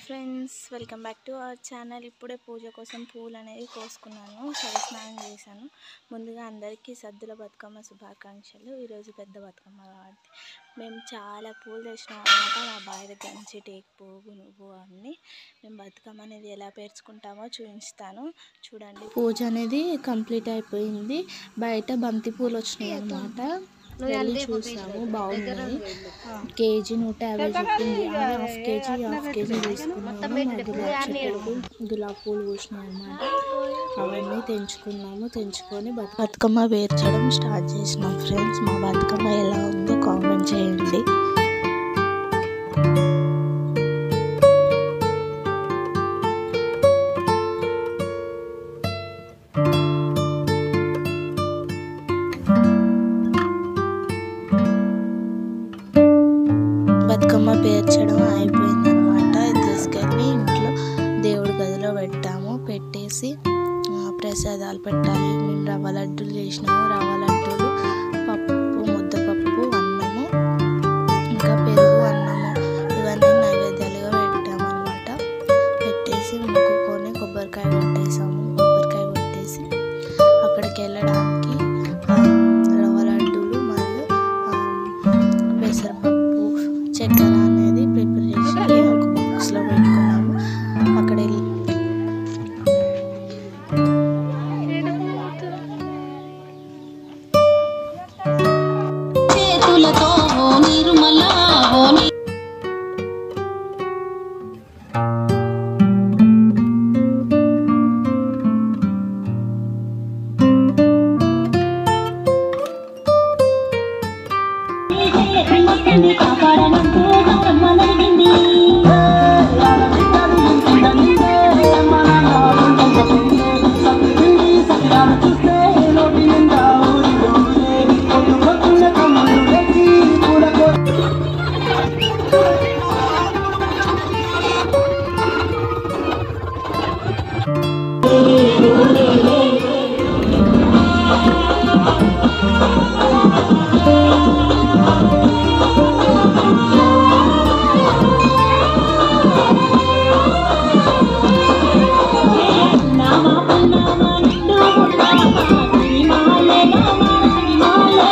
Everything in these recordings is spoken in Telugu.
Friends welcome back to our channel ఇప్పుడే పూజ కోసం పూలు అనేది కోసుకున్నాను సరే స్నానం చేశాను ముందుగా అందరికీ సద్దుల బతుకమ్మ శుభాకాంక్షలు ఈరోజు పెద్ద బతుకమ్మ కాబట్టి మేము చాలా పూలు తెచ్చినాం అనమాట మా బావి దగ్గర నుంచి టేక్ పువ్వు గునుగు అన్నీ మేము బతుకమ్మ అనేది ఎలా పేర్చుకుంటామో చూపిస్తాను చూడండి పూజ అనేది కంప్లీట్ అయిపోయింది బయట బంతి పూలు వచ్చినాయి అనమాట వెళ్ళి చూసాము బాగున్నాయి కేజీ నూట యాభై చెప్పింది అదే హాఫ్ కేజీ హాఫ్ కేజీ తీసుకున్నాము మా గులాబ్ చెట్టుకు గులాబ్ పూలు పూసినాయి అనమాట అవన్నీ తెంచుకున్నాము తెంచుకొని బతు- బతుకమ్మ పేర్చడం స్టార్ట్ చేసినాం ఫ్రెండ్స్ మా బతుకమ్మ ఎలా ఉందో కామెంట్ చేయండి బతుకమ్మ పేర్చడం అయిపోయింది అనమాట తీసుకెళ్ళి ఇంట్లో దేవుడి గదిలో పెట్టాము పెట్టేసి ఆ, ప్రసాదాలు పెట్టాలి మేము రవ్వ లడ్డూలు చేసినాము రవ్వ లడ్డూలు పప్పు ముద్దపప్పు అన్నము ఇంకా పెరుగు అన్నము ఇవన్నీ నైవేద్యాలుగా పెట్టామన్నమాట పెట్టేసి మొక్కుకొని కొబ్బరికాయ కొట్టేసాము కొబ్బరికాయ కొట్టేసి అక్కడికి వెళ్ళడానికి ఆ, రవ్వ లడ్డూలు మరియు ఆ, పెసరపప్పు చక్కెర అనేది ప్రిపేర్ చేసి ఒక బాక్స్లో పెట్టుకున్నాము అక్కడ వెళ్ళి చేతులతో ఓ నిర్మల ఓ ని- కాపాడనంటూ గౌరమ్మ నలిగింది. నామా పున్నామా నిండు పున్నామా, శ్రీమాలే నామా, శ్రీమాలే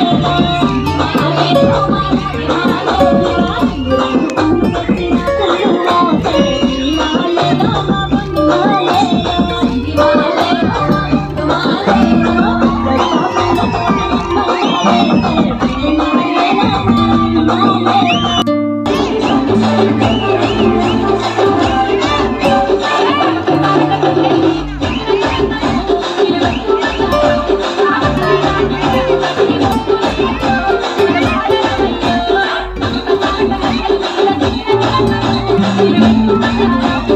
Thank